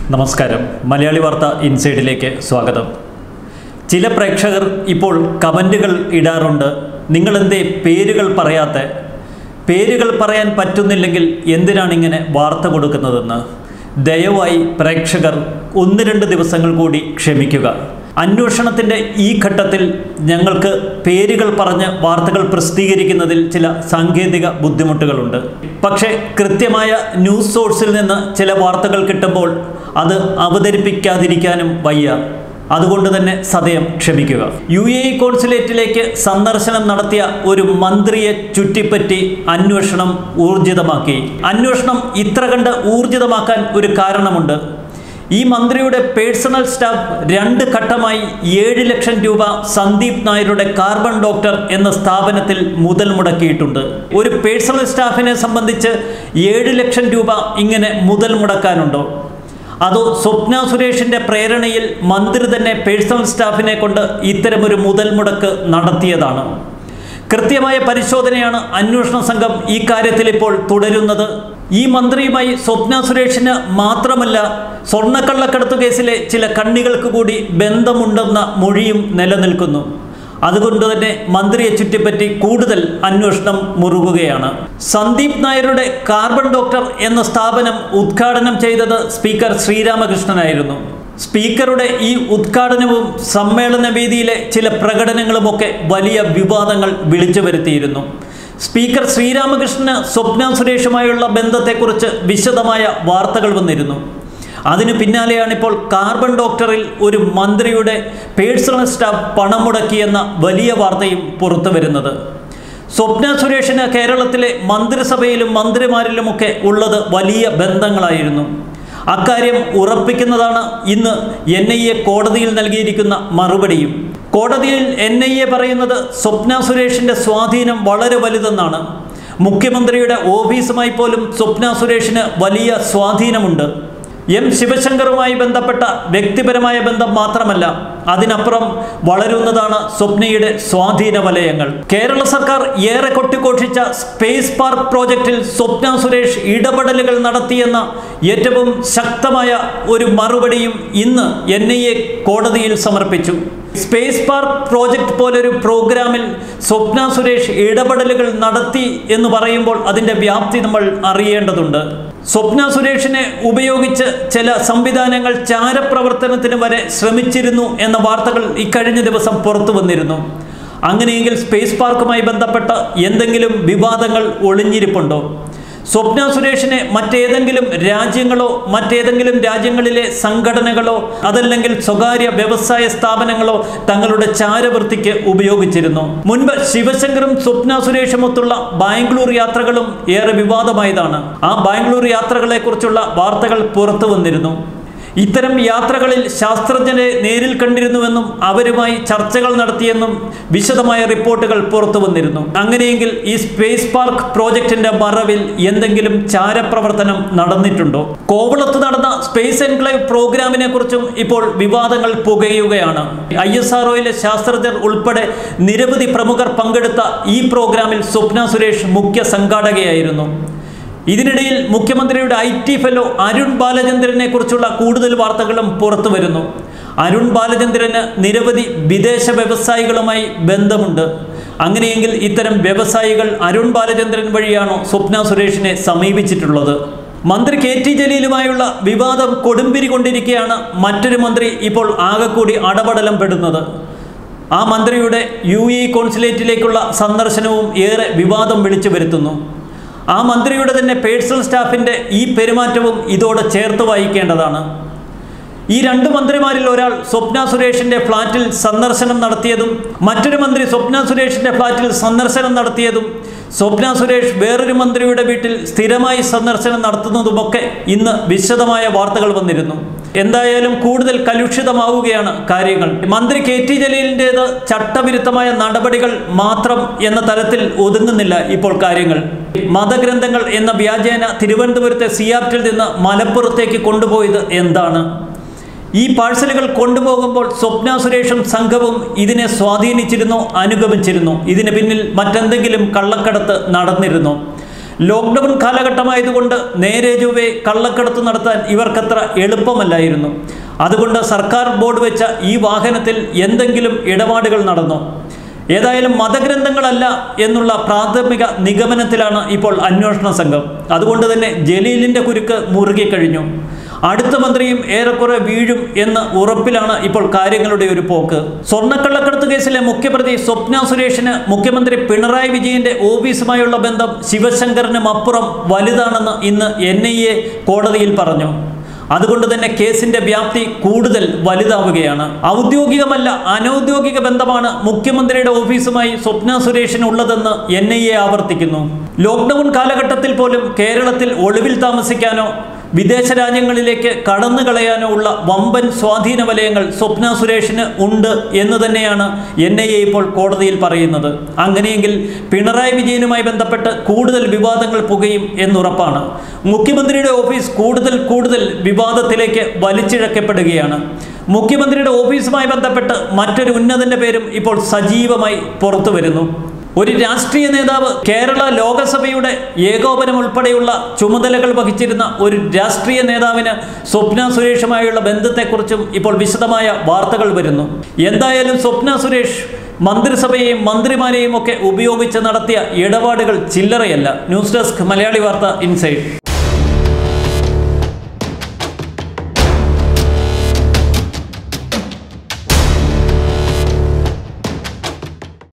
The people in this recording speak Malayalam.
നമസ്കാരം മലയാളി വാർത്ത ഇൻസൈഡിലേക്ക് സ്വാഗതം ചില പ്രേക്ഷകർ ഇപ്പോൾ കമൻറ്റുകൾ ഇടാറുണ്ട് നിങ്ങളെന്തേ പേരുകൾ പറയാത്ത പേരുകൾ പറയാൻ പറ്റുന്നില്ലെങ്കിൽ എന്തിനാണ് ഇങ്ങനെ വാർത്ത കൊടുക്കുന്നതെന്ന് ദയവായി പ്രേക്ഷകർ ഒന്ന് രണ്ട് ദിവസങ്ങൾ കൂടി ക്ഷമിക്കുക അന്വേഷണത്തിൻ്റെ ഈ ഘട്ടത്തിൽ ഞങ്ങൾക്ക് പേരുകൾ പറഞ്ഞ് വാർത്തകൾ പ്രസിദ്ധീകരിക്കുന്നതിൽ ചില സാങ്കേതിക ബുദ്ധിമുട്ടുകളുണ്ട് പക്ഷേ കൃത്യമായ ന്യൂസ് സോഴ്സിൽ നിന്ന് ചില വാർത്തകൾ കിട്ടുമ്പോൾ അത് അവതരിപ്പിക്കാതിരിക്കാനും വയ്യ അതുകൊണ്ട് തന്നെ സദയം ക്ഷമിക്കുക യു എ ഇ കോൺസുലേറ്റിലേക്ക് സന്ദർശനം നടത്തിയ ഒരു മന്ത്രിയെ ചുറ്റിപ്പറ്റി അന്വേഷണം ഊർജിതമാക്കി അന്വേഷണം ഇത്ര കണ്ട് ഊർജിതമാക്കാൻ ഒരു കാരണമുണ്ട് ഈ മന്ത്രിയുടെ പേഴ്സണൽ സ്റ്റാഫ് രണ്ട് ഘട്ടമായി ഏഴ് ലക്ഷം രൂപ സന്ദീപ് നായരുടെ കാർബൺ ഡോക്ടർ എന്ന സ്ഥാപനത്തിൽ മുതൽ മുടക്കിയിട്ടുണ്ട് ഒരു പേഴ്സണൽ സ്റ്റാഫിനെ സംബന്ധിച്ച് ഏഴ് ലക്ഷം രൂപ ഇങ്ങനെ മുതൽ മുടക്കാനുണ്ടോ അതോ സ്വപ്ന സുരേഷിന്റെ പ്രേരണയിൽ മന്ത്രി തന്നെ പേഴ്സണൽ സ്റ്റാഫിനെ കൊണ്ട് ഇത്തരമൊരു മുതൽ മുടക്ക് നടത്തിയതാണ് കൃത്യമായ പരിശോധനയാണ് അന്വേഷണ സംഘം ഈ കാര്യത്തിൽ ഇപ്പോൾ തുടരുന്നത് ഈ മന്ത്രിയുമായി സ്വപ്ന സുരേഷിന് മാത്രമല്ല സ്വർണ്ണക്കള്ളക്കടത്ത് കേസിലെ ചില കണ്ണികൾക്ക് കൂടി ബന്ധമുണ്ടെന്ന മൊഴിയും നിലനിൽക്കുന്നു അതുകൊണ്ട് തന്നെ മന്ത്രിയെ ചുറ്റിപ്പറ്റി കൂടുതൽ അന്വേഷണം മുറുകുകയാണ് സന്ദീപ് നായരുടെ കാർബൺ ഡോക്ടർ എന്ന സ്ഥാപനം ഉദ്ഘാടനം ചെയ്തത് സ്പീക്കർ ശ്രീരാമകൃഷ്ണനായിരുന്നു സ്പീക്കറുടെ ഈ ഉദ്ഘാടനവും സമ്മേളന വേദിയിലെ ചില പ്രകടനങ്ങളുമൊക്കെ വലിയ വിവാദങ്ങൾ വിളിച്ചു വരുത്തിയിരുന്നു സ്പീക്കർ ശ്രീരാമകൃഷ്ണന് സ്വപ്ന സുരേഷുമായുള്ള ബന്ധത്തെക്കുറിച്ച് വിശദമായ വാർത്തകൾ വന്നിരുന്നു അതിനു പിന്നാലെയാണ് ഇപ്പോൾ കാർബൺ ഡോക്ടറിൽ ഒരു മന്ത്രിയുടെ പേഴ്സണൽ സ്റ്റാഫ് പണം മുടക്കിയെന്ന വലിയ വാർത്തയും പുറത്തു വരുന്നത് സ്വപ്ന സുരേഷിന് കേരളത്തിലെ മന്ത്രിസഭയിലും മന്ത്രിമാരിലുമൊക്കെ ഉള്ളത് വലിയ ബന്ധങ്ങളായിരുന്നു അക്കാര്യം ഉറപ്പിക്കുന്നതാണ് ഇന്ന് എൻ ഐ എ കോടതിയിൽ നൽകിയിരിക്കുന്ന മറുപടിയും കോടതിയിൽ എൻ ഐ എ പറയുന്നത് സ്വപ്ന സുരേഷിൻ്റെ സ്വാധീനം വളരെ വലുതെന്നാണ് മുഖ്യമന്ത്രിയുടെ ഓഫീസുമായി പോലും സ്വപ്ന സുരേഷിന് വലിയ സ്വാധീനമുണ്ട് എം ശിവശങ്കറുമായി ബന്ധപ്പെട്ട വ്യക്തിപരമായ ബന്ധം മാത്രമല്ല അതിനപ്പുറം വളരുന്നതാണ് സ്വപ്നയുടെ സ്വാധീന വലയങ്ങൾ കേരള സർക്കാർ ഏറെ കൊട്ടിഘോഷിച്ച സ്പേസ് പാർക്ക് പ്രോജക്റ്റിൽ സ്വപ്ന സുരേഷ് ഇടപെടലുകൾ നടത്തിയെന്ന ഏറ്റവും ശക്തമായ ഒരു മറുപടിയും ഇന്ന് എൻ ഐ എ കോടതിയിൽ സമർപ്പിച്ചു സ്പേസ് പാർക്ക് പ്രോജക്റ്റ് പോലൊരു പ്രോഗ്രാമിൽ സ്വപ്ന സുരേഷ് ഇടപെടലുകൾ നടത്തി എന്ന് പറയുമ്പോൾ അതിൻ്റെ വ്യാപ്തി നമ്മൾ അറിയേണ്ടതുണ്ട് സ്വപ്ന സുരേഷിനെ ഉപയോഗിച്ച് ചില സംവിധാനങ്ങൾ ചാരപ്രവർത്തനത്തിന് വരെ ശ്രമിച്ചിരുന്നു എന്ന വാർത്തകൾ ഇക്കഴിഞ്ഞ ദിവസം പുറത്തു വന്നിരുന്നു അങ്ങനെയെങ്കിൽ സ്പേസ് പാർക്കുമായി ബന്ധപ്പെട്ട എന്തെങ്കിലും വിവാദങ്ങൾ ഒളിഞ്ഞിരിപ്പുണ്ടോ സ്വപ്ന സുരേഷിനെ മറ്റേതെങ്കിലും രാജ്യങ്ങളോ മറ്റേതെങ്കിലും രാജ്യങ്ങളിലെ സംഘടനകളോ അതല്ലെങ്കിൽ സ്വകാര്യ വ്യവസായ സ്ഥാപനങ്ങളോ തങ്ങളുടെ ചാരവൃത്തിക്ക് ഉപയോഗിച്ചിരുന്നു മുൻപ് ശിവശങ്കറും സ്വപ്ന സുരേഷുമൊത്തുള്ള ബാംഗ്ലൂർ യാത്രകളും ഏറെ വിവാദമായതാണ് ആ ബാംഗ്ലൂർ യാത്രകളെക്കുറിച്ചുള്ള വാർത്തകൾ പുറത്തു വന്നിരുന്നു ഇത്തരം യാത്രകളിൽ ശാസ്ത്രജ്ഞരെ നേരിൽ കണ്ടിരുന്നുവെന്നും അവരുമായി ചർച്ചകൾ നടത്തിയെന്നും വിശദമായ റിപ്പോർട്ടുകൾ പുറത്തു വന്നിരുന്നു അങ്ങനെയെങ്കിൽ ഈ സ്പേസ് പാർക്ക് പ്രോജക്റ്റിന്റെ മറവിൽ എന്തെങ്കിലും ചാരപ്രവർത്തനം നടന്നിട്ടുണ്ടോ കോവളത്ത് നടന്ന സ്പേസ് എൻക്ലേവ് പ്രോഗ്രാമിനെ കുറിച്ചും ഇപ്പോൾ വിവാദങ്ങൾ പുകയുകയാണ് ഐ എസ് ആർഒയിലെ ശാസ്ത്രജ്ഞർ ഉൾപ്പെടെ നിരവധി പ്രമുഖർ പങ്കെടുത്ത ഈ പ്രോഗ്രാമിൽ സ്വപ്ന സുരേഷ് മുഖ്യ സംഘാടകയായിരുന്നു ഇതിനിടയിൽ മുഖ്യമന്ത്രിയുടെ ഐ ടി ഫെല്ലോ അരുൺ ബാലചന്ദ്രനെ കുറിച്ചുള്ള കൂടുതൽ വാർത്തകളും പുറത്തു വരുന്നു അരുൺ ബാലചന്ദ്രന് നിരവധി വിദേശ വ്യവസായികളുമായി ബന്ധമുണ്ട് അങ്ങനെയെങ്കിൽ ഇത്തരം വ്യവസായികൾ അരുൺ ബാലചന്ദ്രൻ വഴിയാണോ സ്വപ്ന സുരേഷിനെ സമീപിച്ചിട്ടുള്ളത് മന്ത്രി കെ ടി ജലീലുമായുള്ള വിവാദം കൊടുമ്പിരി കൊണ്ടിരിക്കെയാണ് മറ്റൊരു മന്ത്രി ഇപ്പോൾ ആകെക്കൂടി അടപടലം പെടുന്നത് ആ മന്ത്രിയുടെ യു എ കോൺസുലേറ്റിലേക്കുള്ള സന്ദർശനവും ഏറെ വിവാദം വിളിച്ചു വരുത്തുന്നു ആ മന്ത്രിയുടെ തന്നെ പേഴ്സണൽ സ്റ്റാഫിൻ്റെ ഈ പെരുമാറ്റവും ഇതോടെ ചേർത്ത് വായിക്കേണ്ടതാണ് ഈ രണ്ട് മന്ത്രിമാരിൽ ഒരാൾ സ്വപ്ന സുരേഷിന്റെ ഫ്ളാറ്റിൽ സന്ദർശനം നടത്തിയതും മറ്റൊരു മന്ത്രി സ്വപ്ന സുരേഷിന്റെ ഫ്ളാറ്റിൽ സന്ദർശനം നടത്തിയതും സ്വപ്ന സുരേഷ് വേറൊരു മന്ത്രിയുടെ വീട്ടിൽ സ്ഥിരമായി സന്ദർശനം നടത്തുന്നതുമൊക്കെ ഇന്ന് വിശദമായ വാർത്തകൾ വന്നിരുന്നു എന്തായാലും കൂടുതൽ കലുഷിതമാവുകയാണ് കാര്യങ്ങൾ മന്ത്രി കെ ടി ജലീലിൻ്റേത് ചട്ടവിരുദ്ധമായ നടപടികൾ മാത്രം എന്ന തലത്തിൽ ഒതുങ്ങുന്നില്ല ഇപ്പോൾ കാര്യങ്ങൾ മതഗ്രന്ഥങ്ങൾ എന്ന വ്യാജേന തിരുവനന്തപുരത്തെ സിയാപ്റ്റിൽ നിന്ന് മലപ്പുറത്തേക്ക് കൊണ്ടുപോയത് എന്താണ് ഈ പാഴ്സലുകൾ കൊണ്ടുപോകുമ്പോൾ സ്വപ്ന സുരേഷും സംഘവും ഇതിനെ സ്വാധീനിച്ചിരുന്നോ അനുഗമിച്ചിരുന്നു ഇതിന് പിന്നിൽ മറ്റെന്തെങ്കിലും കള്ളക്കടത്ത് നടന്നിരുന്നു ലോക്ക്ഡൗൺ കാലഘട്ടമായതുകൊണ്ട് നേരെ ചൊവ്വേ കള്ളക്കടത്ത് നടത്താൻ ഇവർക്കത്ര എളുപ്പമല്ലായിരുന്നു അതുകൊണ്ട് സർക്കാർ ബോർഡ് വെച്ച ഈ വാഹനത്തിൽ എന്തെങ്കിലും ഇടപാടുകൾ നടന്നു ഏതായാലും മതഗ്രന്ഥങ്ങളല്ല എന്നുള്ള പ്രാഥമിക നിഗമനത്തിലാണ് ഇപ്പോൾ അന്വേഷണ സംഘം അതുകൊണ്ട് തന്നെ ജലീലിന്റെ കുരുക്ക് മുറുകി കഴിഞ്ഞു അടുത്ത മന്ത്രിയും ഏറെക്കുറെ വീഴും എന്ന ഉറപ്പിലാണ് ഇപ്പോൾ കാര്യങ്ങളുടെ ഒരു പോക്ക് സ്വർണ്ണക്കള്ളക്കടത്ത് കേസിലെ മുഖ്യപ്രതി സ്വപ്ന സുരേഷിന് മുഖ്യമന്ത്രി പിണറായി വിജയന്റെ ഓഫീസുമായുള്ള ബന്ധം ശിവശങ്കറിനും അപ്പുറം വലുതാണെന്ന് ഇന്ന് എൻ കോടതിയിൽ പറഞ്ഞു അതുകൊണ്ട് തന്നെ കേസിന്റെ വ്യാപ്തി കൂടുതൽ വലുതാവുകയാണ് ഔദ്യോഗികമല്ല അനൗദ്യോഗിക ബന്ധമാണ് മുഖ്യമന്ത്രിയുടെ ഓഫീസുമായി സ്വപ്ന സുരേഷിന് ഉള്ളതെന്ന് എൻ ഐ എ ആവർത്തിക്കുന്നു ലോക്ക്ഡൌൺ കാലഘട്ടത്തിൽ പോലും കേരളത്തിൽ ഒളിവിൽ താമസിക്കാനോ വിദേശ രാജ്യങ്ങളിലേക്ക് കടന്നു കളയാനോ ഉള്ള വമ്പൻ സ്വാധീന വലയങ്ങൾ സ്വപ്ന സുരേഷിന് ഉണ്ട് എന്ന് തന്നെയാണ് എൻ ഐ എ ഇപ്പോൾ കോടതിയിൽ പറയുന്നത് അങ്ങനെയെങ്കിൽ പിണറായി വിജയനുമായി ബന്ധപ്പെട്ട് കൂടുതൽ വിവാദങ്ങൾ പുകയും എന്നുറപ്പാണ് മുഖ്യമന്ത്രിയുടെ ഓഫീസ് കൂടുതൽ കൂടുതൽ വിവാദത്തിലേക്ക് വലിച്ചിഴക്കപ്പെടുകയാണ് മുഖ്യമന്ത്രിയുടെ ഓഫീസുമായി ബന്ധപ്പെട്ട് മറ്റൊരു ഉന്നതന്റെ പേരും ഇപ്പോൾ സജീവമായി പുറത്തു വരുന്നു ഒരു രാഷ്ട്രീയ നേതാവ് കേരള ലോകസഭയുടെ ഏകോപനം ഉൾപ്പെടെയുള്ള ചുമതലകൾ വഹിച്ചിരുന്ന ഒരു രാഷ്ട്രീയ നേതാവിന് സ്വപ്ന സുരേഷുമായുള്ള ബന്ധത്തെക്കുറിച്ചും ഇപ്പോൾ വിശദമായ വാർത്തകൾ വരുന്നു എന്തായാലും സ്വപ്ന സുരേഷ് മന്ത്രിസഭയെയും മന്ത്രിമാരെയും ഒക്കെ ഉപയോഗിച്ച് നടത്തിയ ഇടപാടുകൾ ചില്ലറയല്ല ന്യൂസ് ഡെസ്ക് മലയാളി വാർത്ത ഇൻസൈഡ്